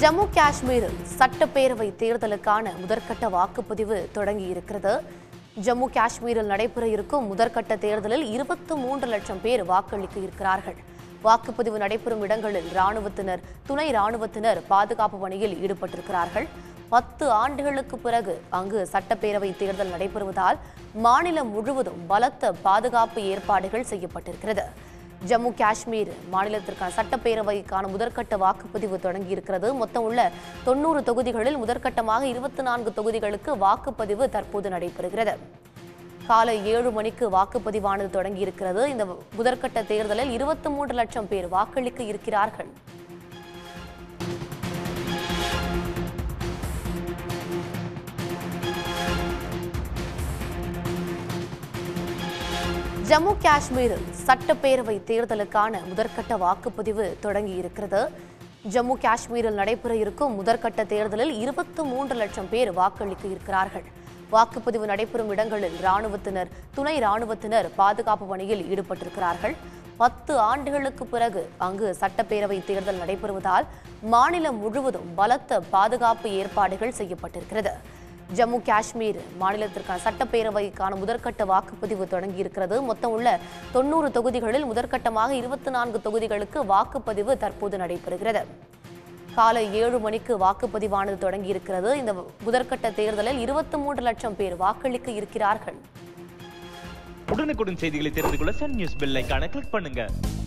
ஜம்மு காஷ்மீரில் சட்டப்பேரவை தேர்தலுக்கான முதற்கட்ட வாக்குப்பதிவு தொடங்கி இருக்கிறது ஜம்மு காஷ்மீரில் நடைபெற இருக்கும் முதற்கட்ட தேர்தலில் இருபத்து மூன்று லட்சம் பேர் வாக்களிக்க இருக்கிறார்கள் வாக்குப்பதிவு நடைபெறும் இடங்களில் ராணுவத்தினர் துணை ராணுவத்தினர் பாதுகாப்பு பணியில் ஈடுபட்டிருக்கிறார்கள் பத்து ஆண்டுகளுக்கு பிறகு அங்கு சட்டப்பேரவை தேர்தல் நடைபெறுவதால் மாநிலம் முழுவதும் பலத்த பாதுகாப்பு ஏற்பாடுகள் செய்யப்பட்டிருக்கிறது ஜம்மு காஷ்மீர் மாநிலத்திற்கான சட்டப்பேரவைக்கான முதற்கட்ட வாக்குப்பதிவு தொடங்கி இருக்கிறது மொத்தம் உள்ள தொண்ணூறு தொகுதிகளில் முதற்கட்டமாக இருபத்தி நான்கு தொகுதிகளுக்கு வாக்குப்பதிவு தற்போது நடைபெறுகிறது காலை ஏழு மணிக்கு வாக்குப்பதிவானது தொடங்கி இருக்கிறது இந்த முதற்கட்ட தேர்தலில் இருபத்தி மூன்று லட்சம் பேர் வாக்களிக்க இருக்கிறார்கள் ஜம்மு காஷ்மீரில் சட்டப்பேரவை தேர்தலுக்கான முதற்கட்ட வாக்குப்பதிவு தொடங்கி இருக்கிறது ஜம்மு காஷ்மீரில் நடைபெற இருக்கும் முதற்கட்ட தேர்தலில் இருபத்து மூன்று லட்சம் பேர் வாக்களிக்க இருக்கிறார்கள் வாக்குப்பதிவு நடைபெறும் இடங்களில் ராணுவத்தினர் துணை ராணுவத்தினர் பாதுகாப்பு பணியில் ஈடுபட்டிருக்கிறார்கள் பத்து ஆண்டுகளுக்கு பிறகு அங்கு சட்டப்பேரவை தேர்தல் நடைபெறுவதால் மாநிலம் முழுவதும் பலத்த பாதுகாப்பு ஏற்பாடுகள் செய்யப்பட்டிருக்கிறது ஜம்மு காஷ்மீர் மாநிலத்திற்கான சட்டப்பேரவைக்கான முதற்கட்ட வாக்குப்பதிவு தொடங்கி இருக்கிறது மொத்தம் உள்ள தொண்ணூறு தொகுதிகளில் முதற்கட்டமாக இருபத்தி நான்கு தொகுதிகளுக்கு வாக்குப்பதிவு தற்போது நடைபெறுகிறது காலை ஏழு மணிக்கு வாக்குப்பதிவானது தொடங்கி இருக்கிறது இந்த முதற்கட்ட தேர்தலில் இருபத்தி மூன்று லட்சம் பேர் வாக்களிக்க இருக்கிறார்கள் உடனுக்குடன் செய்திகளை தெரிந்து கொள்ள சன் நியூஸ் பெல் ஐகானை கிளிக் பண்ணுங்க